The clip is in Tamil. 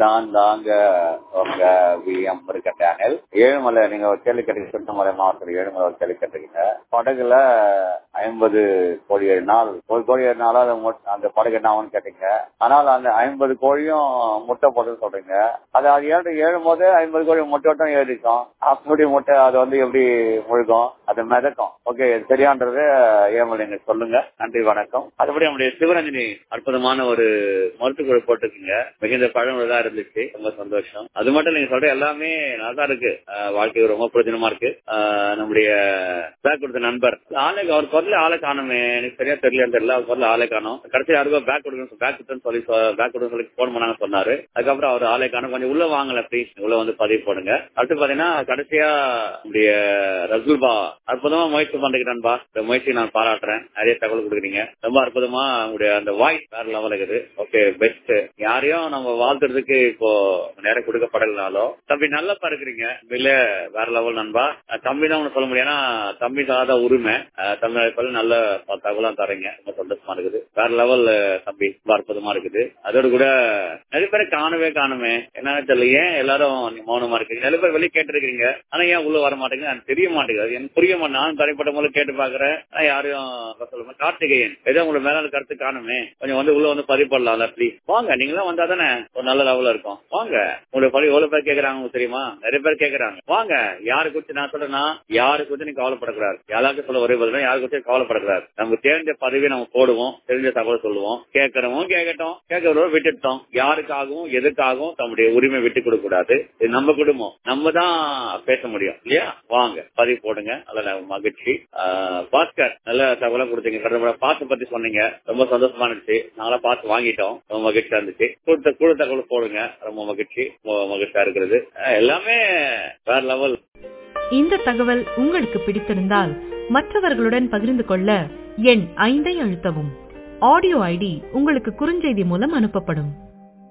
நான் தாங்க உங்க விஎம் இருக்க டேனியல் ஏழுமலை நீங்க ஒரு கேள்வி கேட்டீங்க திருவண்ணாமலை மாவட்டத்தில் ஏழுமலை ஒரு கேள்வி கேட்டீங்க படகுல ஐம்பது கோழி ஏழு நாள் ஒரு கோழி ஏழு நாளா அது முட்- அந்த படகு என்ன ஆகும்னு கேட்டீங்க ஆனால் அந்த ஐம்பது கோழியும் முட்டை போட்டுன்னு சொல்றீங்க அது அது ஏழு ஏழும் போது ஐம்பது கோழி முட்டை மட்டும் ஏறிக்கும் அப்படி முட்டை அது வந்து எப்படி முழுகும் அது மிதக்கும் ஓகே சரியான்றது ஏமல் நீங்க சொல்லுங்க நன்றி வணக்கம் அதுபடி நம்முடைய சிவரஞ்சனி அற்புதமான ஒரு மருத்துவ போட்டுருக்கீங்க மிகுந்த பழமுள்ளதா இருந்துச்சு ரொம்ப சந்தோஷம் அது மட்டும் நீங்க சொல்ற எல்லாமே நல்லா தான் இருக்கு அஹ் வாழ்க்கை ரொம்ப பிரயோஜனமா இருக்கு அஹ் நம்முடைய பேக் கொடுத்த நண்பர் ஆளை அவர் குரல ஆளை காணுமே எனக்கு சரியா தெரியல தெரியல அவர் குரல ஆளை காணும் கடைசி யாருக்கோ பேக் கொடுக்கணும் பேக் கொடுத்தேன்னு சொல்லி பேக் கொடுக்க சொல்லி போன் பண்ணாங்க சொன்னாரு அதுக்கப்புறம் அவர் ஆளை காணும் கொஞ்சம் உள்ள வாங்கல ப்ளீஸ் உள்ள வந்து பதிவு போடுங்க அடுத்து பாத்தீங்கன்னா கடைசியா நம்முடைய ரசூல்பா அற்புதமா முயற்சி பண்றீங்க நண்பா இந்த முயற்சி நான் பாராட்டுறேன் நிறைய தகவல் கொடுக்குறீங்க ரொம்ப அற்புதமா உங்களுடைய அந்த வாய்ஸ் வேற லெவல் இருக்குது ஓகே பெஸ்ட் யாரையும் நம்ம வாழ்த்துறதுக்கு இப்போ நேரம் கொடுக்கப்படலனாலும் தம்பி நல்லா பறக்குறீங்க இல்ல வேற லெவல் நண்பா அஹ் தம்பி தான் ஒண்ணு சொல்ல முடியும் ஏன்னா தம்பி சாத உரிமை அஹ் தமிழ் அழைப்பாளர் நல்ல தகவலாம் தரீங்க ரொம்ப சந்தோஷமா இருக்குது வேற லெவல் தம்பி ரொம்ப அற்புதமா இருக்குது அதோட கூட நிறைய பேரை காணவே காணுமே என்னன்னு தெரியல ஏன் எல்லாரும் நீ மௌனமா இருக்கீங்க நிறைய பேர் வெளியே கேட்டிருக்கீங்க ஆனா ஏன் உள்ள வர மாட்டேங்குது எனக்கு தெரிய மாட்டேங்குது அது எனக்கு புரிய மாட்டேன் நான் தனிப்பட்ட மூலம் கேட்டு பாக்குறேன் ஆனா யாரையும் சொல்ல மாட்டேன். கார்த்திகேயன் ஏதோ உங்களுக்கு மேல கருத்து காணுமே கொஞ்சம் வந்து உள்ள வந்து பதிவு பண்ணலாம்ல ப்ளீஸ் வாங்க நீங்களும் வந்தா தானே ஒரு நல்ல லெவல்ல இருக்கும் வாங்க உங்களுடைய பதிவு எவ்வளவு பேர் கேக்குறாங்க உங்களுக்கு தெரியுமா நிறைய பேர் கேக்குறாங்க வாங்க யாரு குறிச்சு நான் சொல்றேன்னா யாரு குறிச்சு நீ கவலைப்படக்கூடாது யாராவது சொல்ல ஒரே பதில் யாரு குறிச்சு கவலைப்படக்கூடாது நமக்கு தெரிஞ்ச பதவியை நம்ம போடுவோம் தெரிஞ்ச தகவல் சொல்லுவோம் கேட்கறவங்க கேட்கட்டும் கேட்கறவங்க விட்டுட்டோம் யாருக்காகவும் எதுக்காகவும் தம்முடைய உரிமை விட்டு கொடுக்க கூடாது இது நம்ம குடும்பம் நம்ம தான் பேச முடியும் இல்லையா வாங்க பதிவு போடுங்க நல்ல மகிழ்ச்சி ஆஹ் பாஸ்கர் நல்ல தகவலா கொடுத்தீங்க கடந்த பாத்து பத்தி சொன்னீங்க ரொம்ப சந்தோஷமா இருந்துச்சு நாங்களா பார்த்து வாங்கிட்டோம் ரொம்ப மகிழ்ச்சியா இருந்துச்சு கொடுத்த குழு தகவல் போடுங்க ரொம்ப மகிழ்ச்சி ரொம்ப மகிழ்ச்சியா இருக்கிறது ஆஹ் எல்லாமே வேற லெவல் இந்த தகவல் உங்களுக்கு பிடித்திருந்தால் மற்றவர்களுடன் பகிர்ந்து கொள்ள எண் ஐந்தை அழுத்தவும் ஆடியோ ஐடி உங்களுக்கு குறுஞ்செய்தி மூலம் அனுப்பப்படும்